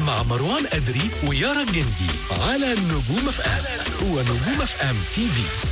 مع مروان أدري ويارا الجندي على نجوم اف ام ونجوم اف ام تي في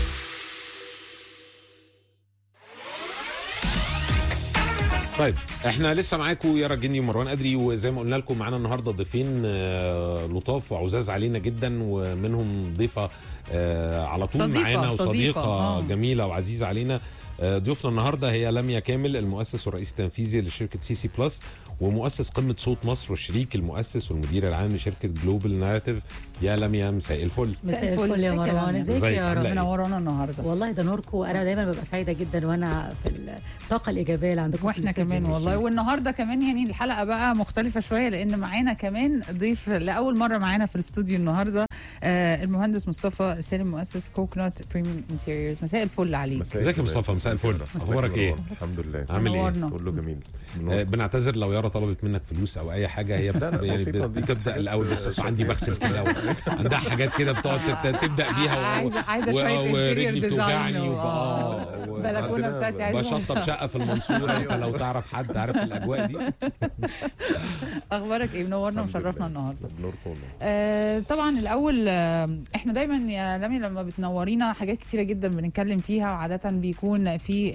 طيب احنا لسه معاكم يارا الجندي ومروان ادري وزي ما قلنا لكم معانا النهارده ضيفين آه، لطاف وعزاز علينا جدا ومنهم ضيفه آه، على طول صديقة، معانا صديقة، وصديقه آه. جميله وعزيزه علينا آه، ضيوفنا النهارده هي لميا كامل المؤسس والرئيس التنفيذي لشركه سي سي بلس ومؤسس قمه صوت مصر والشريك المؤسس والمدير العام لشركه جلوبال ناريتيف يا لميا مساء الفل مساء الفل يا ازيك يا مروان رنا؟ ازيك ازيك؟ يا عاملة رب ايه؟ منورانا النهارده والله ده نوركم انا دايما ببقى سعيده جدا وانا في الطاقه الايجابيه اللي عندكم في واحنا الاستوديو كمان دي. والله والنهارده كمان يعني الحلقه بقى مختلفه شويه لان معانا كمان ضيف لاول مره معانا في الاستوديو النهارده آه المهندس مصطفى سالم مؤسس كوكنوت بريميوم انتيريورز مساء الفل عليك ازيك يا الخير. مصطفى؟ مساء الفل. ازيك اخبارك يا ايه؟ مروان؟ الحمد لله عامل ايه؟ منورنا. كله جميل آه، منور. بنعتذر لو يارا طلبت منك فلوس او اي حاجه هي لا، يعني بسيطة بت- دي. بتبدا الاول بس عندي بغسل كده عندها حاجات كده بتقعد تبدا, تبدأ بيها و- عايزة- عايزة و- شوية ورجلي interior بتوجعني design و- وب- آه، و- بلكونه عندنا بتاعتي عايزة بشطب شقه في المنصوره فلو تعرف حد عارف الاجواء دي اخبارك ايه منورنا الحمد ومشرفنا لله. النهارده بنوركم والله. آه طبعا الاول آه احنا دايما يا لمي لما بتنورينا حاجات كتيره جدا بنتكلم فيها وعاده بيكون في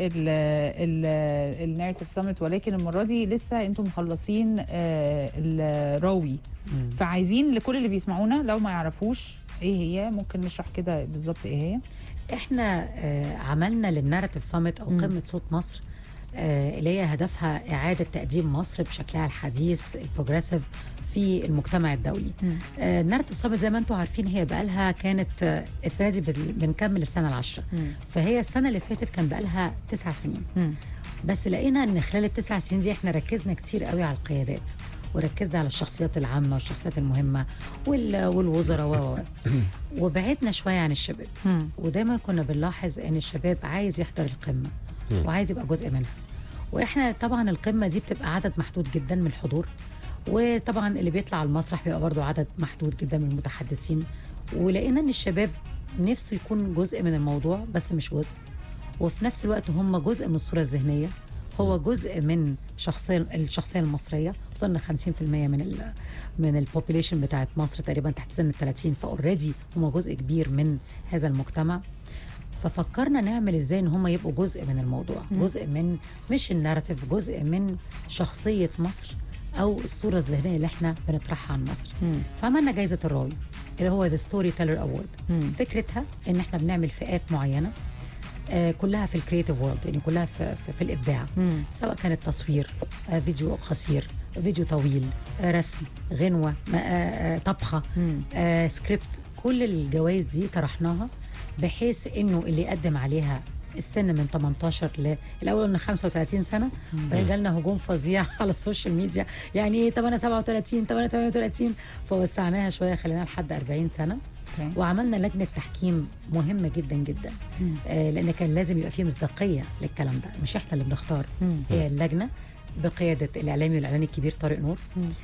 الناريتيف سمت ولكن المره دي لسه انتم مخلصين آه الراوي فعايزين لكل اللي بيسمعونا لو ما يعرفوش ايه هي ممكن نشرح كده بالظبط ايه هي احنا آه، عملنا للناراتيف سامت او مم. قمه صوت مصر آه، اللي هي هدفها اعاده تقديم مصر بشكلها الحديث البروجريسيف في المجتمع الدولي مم. آه، الناراتيف سامت زي ما انتم عارفين هي بقالها كانت آه، السنه دي بن- بنكمل السنه العاشره مم. فهي السنه اللي فاتت كان بقالها تسع سنين مم. بس لقينا ان خلال التسع سنين دي احنا ركزنا كتير قوي على القيادات وركزنا على الشخصيات العامه والشخصيات المهمه وال- والوزراء و و- و. وبعدنا شويه عن الشباب مم. ودايما كنا بنلاحظ ان الشباب عايز يحضر القمه وعايز يبقى جزء منها واحنا طبعا القمه دي بتبقى عدد محدود جدا من الحضور وطبعا اللي بيطلع على المسرح بيبقى برضو عدد محدود جدا من المتحدثين ولقينا ان الشباب نفسه يكون جزء من الموضوع بس مش جزء وفي نفس الوقت هم جزء من الصوره الذهنيه هو جزء من شخصية الشخصيه المصريه وصلنا 50% من ال من البوبوليشن بتاعت مصر تقريبا تحت سن ال 30 فاوريدي هم جزء كبير من هذا المجتمع ففكرنا نعمل ازاي ان هم يبقوا جزء من الموضوع جزء من مش الناراتيف جزء من شخصيه مصر او الصوره الذهنيه اللي احنا بنطرحها عن مصر مم. فعملنا جائزه الراوي اللي هو ذا ستوري تيلر اوورد مم. فكرتها ان احنا بنعمل فئات معينه آه كلها في الكريتيف وورلد يعني كلها في, في, في الابداع مم. سواء كانت تصوير آه فيديو قصير فيديو طويل آه رسم غنوه آه آه طبخه مم. آه سكريبت كل الجوائز دي طرحناها بحيث انه اللي يقدم عليها السن من 18 ل الاول قلنا 35 سنه وبعدين جالنا هجوم فظيع على السوشيال ميديا يعني ايه طب انا 37 طب انا 38 فوسعناها شويه خلينا لحد 40 سنه أوكي. وعملنا لجنه تحكيم مهمه جدا جدا آه لان كان لازم يبقى فيه مصداقيه للكلام ده مش احنا اللي بنختار مم. هي اللجنه بقياده الاعلامي والاعلاني الكبير طارق نور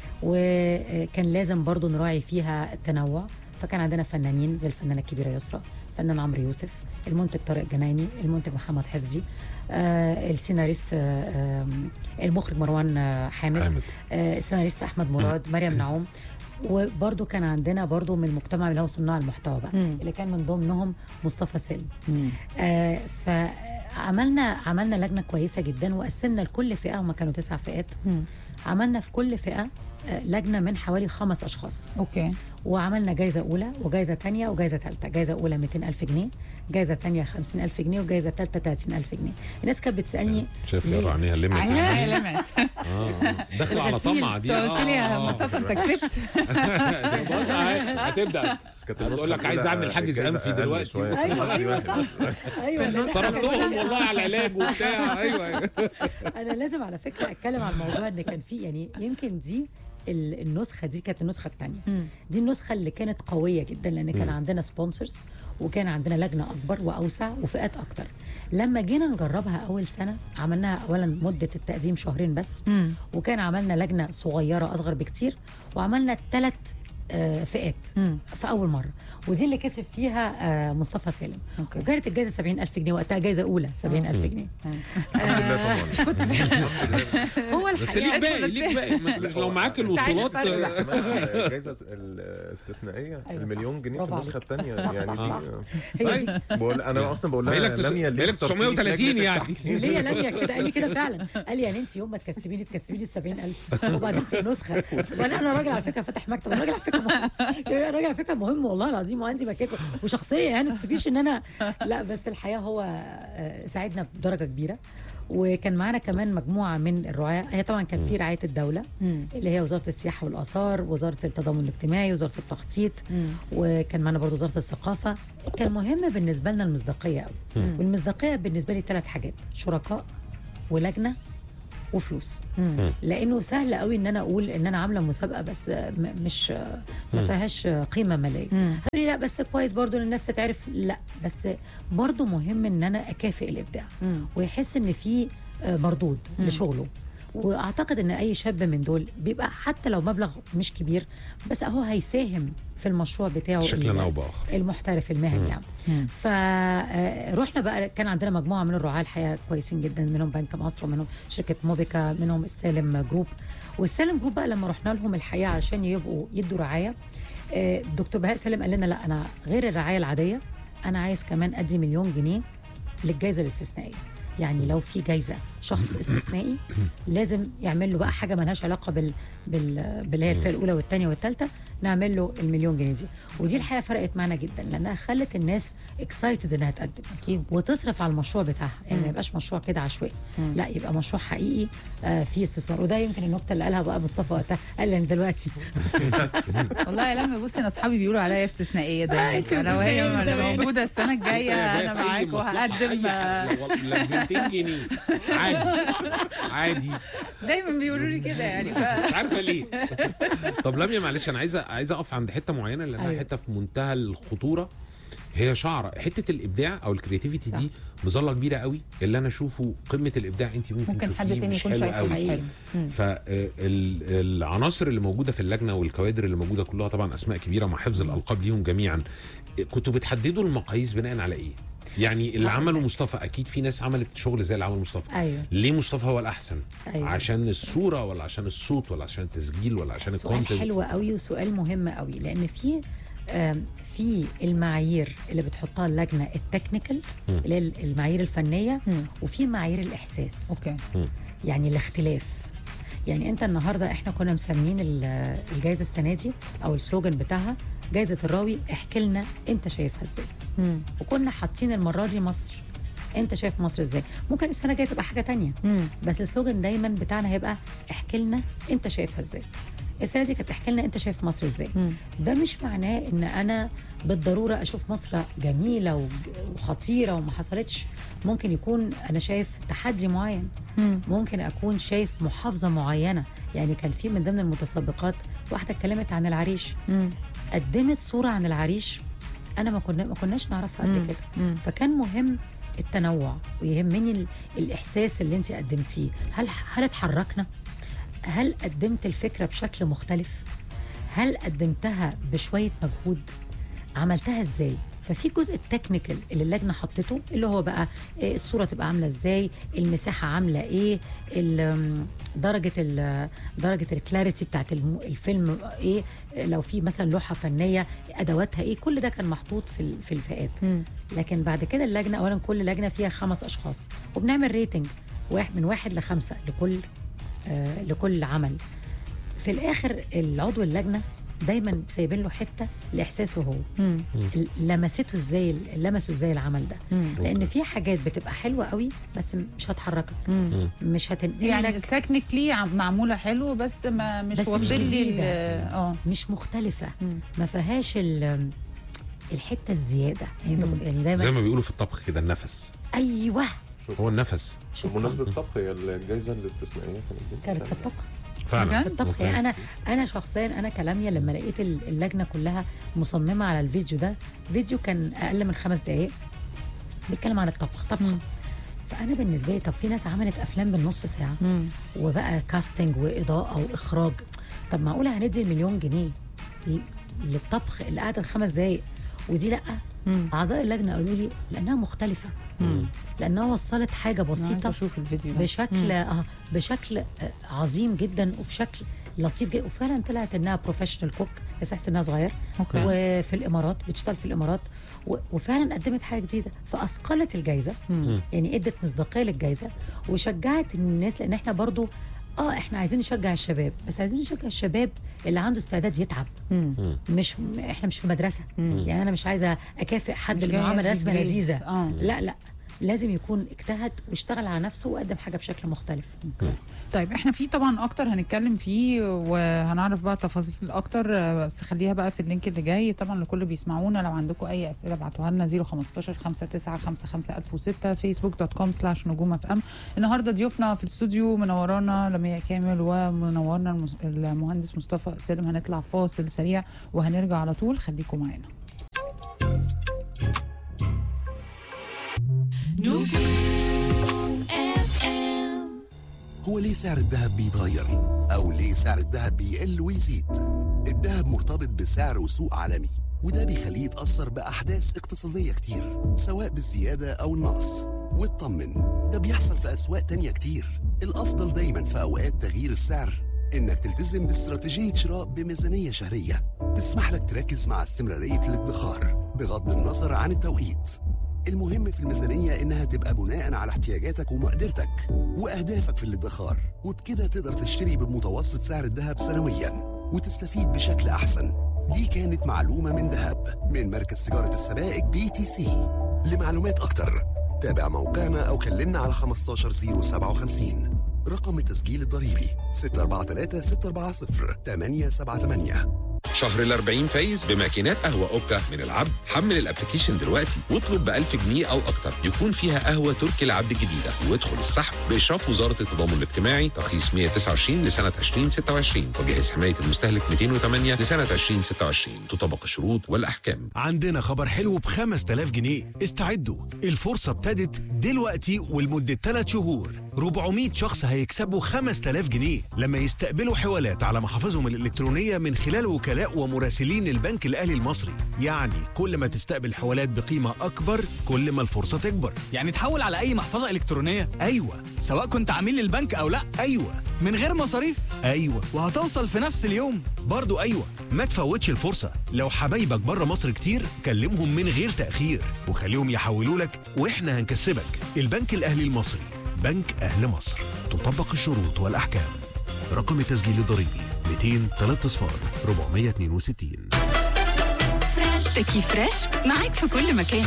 وكان لازم برضو نراعي فيها التنوع فكان عندنا فنانين زي الفنانه الكبيره يسرا الفنان عمرو يوسف المنتج طارق جنايني المنتج محمد حفظي آه السيناريست آه آم، المخرج مروان آه، حامد حامد. آه السيناريست احمد مراد مريم نعوم وبرضو كان عندنا برضو من المجتمع اللي هو صناع المحتوى بقى مم. اللي كان من ضمنهم مصطفى سالم مم. آه فعملنا عملنا لجنه كويسه جدا وقسمنا لكل فئه هما كانوا تسع فئات مم. عملنا في كل فئه آه، لجنه من حوالي خمس اشخاص اوكي وعملنا جايزه اولى وجايزه ثانيه وجايزه ثالثه جايزه اولى 200000 جنيه جايزه ثانيه 50000 جنيه وجايزه ثالثه 30000 جنيه الناس كانت بتسالني شايف ليه؟ يارا عينيها لمت عينها ازاي؟ لمعت اه آه. داخله على الغسيل. طمع دي انت قلت لي يا آه. مصطفى انت كسبت بص أهي، هتبدا بس كانت هتقول النسخة لك عايز الأولى اعمل حاجز الجايزة انفي أقل دلوقتي شوية. ايوه ايوه صح ايوه صرفتهم والله على العلاج وبتاع ايوه أيوة. انا لازم على فكره اتكلم عن الموضوع ان كان في يعني يمكن دي ال- النسخه دي كانت النسخه الثانيه دي النسخه اللي كانت قويه جدا لان كان عندنا سبونسرز وكان عندنا لجنه اكبر واوسع وفئات اكتر لما جينا نجربها اول سنه عملناها اولا مده التقديم شهرين بس مم. وكان عملنا لجنه صغيره اصغر بكتير وعملنا ثلاث آه، فئات مم. في اول مره ودي اللي كسب فيها آه، مصطفى سالم أوكي. وكانت الجائزه 70000 جنيه وقتها جائزه اولى 70000 جنيه الحمد لله طبعا هو بس ليك الحقيقه باقي ليك باقي ما تقولش لو معاك الوصولات عايز الفرق. آه، كمان الجائزه الاستثنائيه أيوة المليون صح. جنيه في برافو النسخه عليك. الثانيه صح، يعني صح، دي هي دي بقول انا اصلا بقول بقالك لها تس- لميا ليه بقالك اخترتيني في 930 لجنة يعني. التحكيم؟ ليه لميا كده قال لي كده فعلا قال لي يعني انت يوم ما تكسبيني تكسبيني ال 70000 وبعدين في النسخه وانا انا راجل على فكره فاتح مكتب انا راجل على فكره مهم. يعني راجل على فكره مهم والله العظيم وعندي مكاتب وشخصيه يعني ما تفتكريش ان انا لا بس الحقيقه هو آه، ساعدنا بدرجه كبيره وكان معانا كمان مجموعه من الرعاة هي طبعا كان في رعايه الدوله اللي هي وزاره السياحه والاثار وزاره التضامن الاجتماعي وزاره التخطيط وكان معانا برضو وزاره الثقافه كان مهم بالنسبه لنا المصداقيه قوي والمصداقيه بالنسبه لي ثلاث حاجات شركاء ولجنه وفلوس لانه سهل قوي ان انا اقول ان انا عامله مسابقه بس م- مش ما فيهاش قيمه ماليه قالوا لي لا بس كويس برضو ان الناس تتعرف لا بس برضو مهم ان انا اكافئ الابداع ويحس ان في آه، مردود لشغله واعتقد ان اي شاب من دول بيبقى حتى لو مبلغ مش كبير بس اهو هيساهم في المشروع بتاعه شكلاً ال- أو بآخر. المحترف المهني يعني فرحنا بقى كان عندنا مجموعه من الرعاه الحقيقه كويسين جدا منهم بنك مصر ومنهم شركه موبيكا منهم السالم جروب والسالم جروب بقى لما رحنا لهم الحقيقه عشان يبقوا يدوا رعايه آه، دكتور بهاء سالم قال لنا لا انا غير الرعايه العاديه انا عايز كمان ادي مليون جنيه للجائزه الاستثنائيه يعني لو في جايزه شخص استثنائي لازم يعمل له بقى حاجه ملهاش علاقه بال بال باللي هي الفئه الاولى والثانيه والثالثه نعمل له المليون جنيه دي ودي الحقيقه فرقت معنا جدا لانها خلت الناس اكسايتد انها تقدم أكيد. وتصرف على المشروع بتاعها يعني ما يبقاش مشروع كده عشوائي لا يبقى مشروع حقيقي آه فيه استثمار وده يمكن النكته اللي قالها بقى مصطفى وقتها قال لي دلوقتي والله يا لمي بصي انا اصحابي بيقولوا عليا استثنائيه دايما أنت انا وهي استثنائية من أنا زمان. موجوده السنه الجايه انا معاك وهقدم لا 200 جنيه عادي عادي دايما بيقولوا لي كده يعني ف... مش عارفه ليه طب لميا معلش انا عايزه عايزه اقف عند حته معينه لانها أيوة. حته في منتهى الخطوره هي شعره حته الابداع او الكرياتيفيتي صح. دي مظله كبيره قوي اللي انا اشوفه قمه الابداع انت ممكن, ممكن حد تشوفيه تاني مش يكون حلو شايفه قوي مش حلو فالعناصر اللي موجوده في اللجنه والكوادر اللي موجوده كلها طبعا اسماء كبيره مع حفظ الالقاب ليهم جميعا كنتوا بتحددوا المقاييس بناء على ايه؟ يعني اللي عمله مصطفى اكيد في ناس عملت شغل زي اللي عمل مصطفى ايوه ليه مصطفى هو الاحسن أيوة. عشان الصوره ولا عشان الصوت ولا عشان التسجيل ولا عشان سؤال الكونتنت حلو قوي وسؤال مهم قوي لان في آم، في المعايير اللي بتحطها اللجنه التكنيكال اللي هي المعايير الفنيه مم. وفي معايير الاحساس اوكي يعني الاختلاف يعني انت النهارده احنا كنا مسمين ال- الجائزه السنه دي او السلوجان بتاعها جائزه الراوي احكي لنا انت شايفها ازاي مم. وكنا حاطين المره دي مصر انت شايف مصر ازاي ممكن السنه الجايه تبقى حاجه تانية مم. بس السلوجان دايما بتاعنا هيبقى احكي لنا انت شايفها ازاي السنه دي كانت احكي لنا انت شايف مصر ازاي مم. ده مش معناه ان انا بالضروره اشوف مصر جميله وج- وخطيره وما حصلتش ممكن يكون انا شايف تحدي معين مم. ممكن اكون شايف محافظه معينه يعني كان في من ضمن المتسابقات واحده اتكلمت عن العريش مم. قدمت صوره عن العريش انا ما كنا ما كناش نعرفها قبل مم. كده مم. فكان مهم التنوع ويهمني ال- الاحساس اللي انت قدمتيه هل هل اتحركنا هل قدمت الفكره بشكل مختلف هل قدمتها بشويه مجهود عملتها ازاي ففي جزء التكنيكال اللي اللجنه حطته اللي هو بقى إيه الصوره تبقى عامله ازاي المساحه عامله ايه ال- درجه ال درجه الكلاريتي بتاعت الم- الفيلم ايه لو في مثلا لوحه فنيه ادواتها ايه كل ده كان محطوط في ال- في الفئات مم. لكن بعد كده اللجنه اولا كل لجنه فيها خمس اشخاص وبنعمل ريتنج واحد من واحد لخمسه لكل آه لكل عمل في الاخر العضو اللجنه دايما سايبين له حته لاحساسه هو مم. لمسته ازاي لمسه ازاي العمل ده مم. لان في حاجات بتبقى حلوه قوي بس مش هتحركك مم. مش هتنقل يعني لك تكنيكلي معموله حلو بس ما مش بس مش واصل لي جديدة. ال- اه مش مختلفه مم. ما فيهاش ال- الحته الزياده يعني, مم. يعني زي دايما ما بيقولوا في الطبخ كده النفس ايوه هو النفس شكرا بمناسبه الطبخ هي الجائزه الاستثنائيه كانت كانت في الطبخ فعلا بجد؟ في الطبخ يعني انا انا شخصيا انا كلاميا لما لقيت ال- اللجنه كلها مصممه على الفيديو ده فيديو كان اقل من خمس دقائق بيتكلم عن الطبخ طبخ مم. فانا بالنسبه لي طب في ناس عملت افلام بالنص ساعه مم. وبقى كاستنج واضاءه واخراج طب معقوله هندي المليون جنيه ل- للطبخ اللي قعدت خمس دقايق ودي لا اعضاء اللجنه قالوا لي لانها مختلفه لانها وصلت حاجه أنا عايزة بسيطه اشوف الفيديو ده بشكل اه بشكل آه، عظيم جدا وبشكل لطيف جدا وفعلا طلعت انها بروفيشنال كوك بس احس انها صغير أوكي. وفي الامارات بتشتغل في الامارات و- وفعلا قدمت حاجه جديده فاثقلت الجائزه يعني ادت مصداقيه للجائزه وشجعت الناس لان احنا برضو اه احنا عايزين نشجع الشباب بس عايزين نشجع الشباب اللي عنده استعداد يتعب مش احنا مش في مدرسه يعني انا مش عايزه اكافئ حد مش انه جاية عمل في رسمه جريد. لذيذه آه. لا لا لازم يكون اجتهد واشتغل على نفسه وقدم حاجه بشكل مختلف طيب احنا في طبعا اكتر هنتكلم فيه وهنعرف بقى تفاصيل اكتر آه، بس خليها بقى في اللينك اللي جاي طبعا لكل اللي بيسمعونا لو عندكم اي اسئله ابعتوها لنا 015 59 1006 فيسبوك دوت كوم سلاش نجوم اف ام النهارده ضيوفنا في الاستوديو منورانا لميا كامل ومنورنا المس- المهندس مصطفى سالم هنطلع فاصل سريع وهنرجع على طول خليكم معانا هو ليه سعر الذهب بيتغير؟ أو ليه سعر الذهب بيقل ويزيد؟ الذهب مرتبط بسعر وسوق عالمي وده بيخليه يتأثر بأحداث اقتصادية كتير سواء بالزيادة أو النقص واطمن ده بيحصل في أسواق تانية كتير الأفضل دايما في أوقات تغيير السعر إنك تلتزم باستراتيجية شراء بميزانية شهرية تسمح لك تركز مع استمرارية الادخار بغض النظر عن التوقيت المهم في الميزانية إنها تبقى بناء على احتياجاتك ومقدرتك وأهدافك في الادخار وبكده تقدر تشتري بمتوسط سعر الذهب سنويا وتستفيد بشكل أحسن دي كانت معلومة من ذهب من مركز تجارة السبائك بي تي سي لمعلومات أكتر تابع موقعنا أو كلمنا على 15057 رقم التسجيل الضريبي 643 640 878 شهر ال 40 فايز بماكينات قهوة أوكا من العبد حمل الابلكيشن دلوقتي واطلب ب 1000 جنيه أو أكتر يكون فيها قهوة تركي العبد الجديدة وادخل السحب بإشراف وزارة التضامن الاجتماعي ترخيص 129 لسنة 2026 وجهاز حماية المستهلك 208 لسنة 2026 تطبق الشروط والأحكام عندنا خبر حلو ب 5000 جنيه استعدوا الفرصة ابتدت دلوقتي ولمدة 3 شهور 400 شخص هيكسبوا 5000 جنيه لما يستقبلوا حوالات على محافظهم الإلكترونية من خلال وكلاء ومراسلين البنك الأهلي المصري يعني كل ما تستقبل حوالات بقيمة أكبر كل ما الفرصة تكبر يعني تحول على أي محفظة إلكترونية أيوة سواء كنت عميل للبنك أو لا أيوة من غير مصاريف أيوة وهتوصل في نفس اليوم برضو أيوة ما تفوتش الفرصة لو حبايبك بره مصر كتير كلمهم من غير تأخير وخليهم يحولوا لك وإحنا هنكسبك البنك الأهلي المصري بنك أهل مصر تطبق الشروط والأحكام رقم التسجيل الضريبي 200 3 صفار 462 تكييف فريش معاك في كل مكان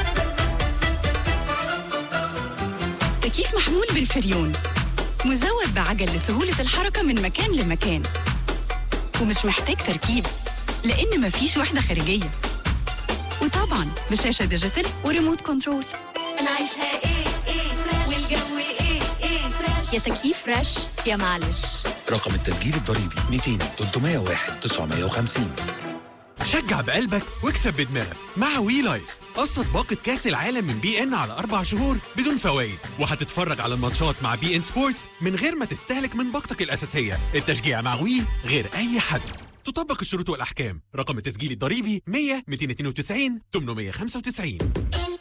تكييف محمول بالفريون مزود بعجل لسهولة الحركة من مكان لمكان ومش محتاج تركيب لأن مفيش وحدة خارجية وطبعا بشاشة ديجيتال وريموت كنترول نعيشها ايه ايه فريش والجو ايه ايه فريش يا تكييف فريش يا معلش رقم التسجيل الضريبي 200 301 950 شجع بقلبك واكسب بدماغك مع وي لايف قصة باقة كأس العالم من بي ان على أربع شهور بدون فوائد وهتتفرج على الماتشات مع بي ان سبورتس من غير ما تستهلك من باقتك الأساسية التشجيع مع وي غير أي حد تطبق الشروط والأحكام رقم التسجيل الضريبي 100 292 895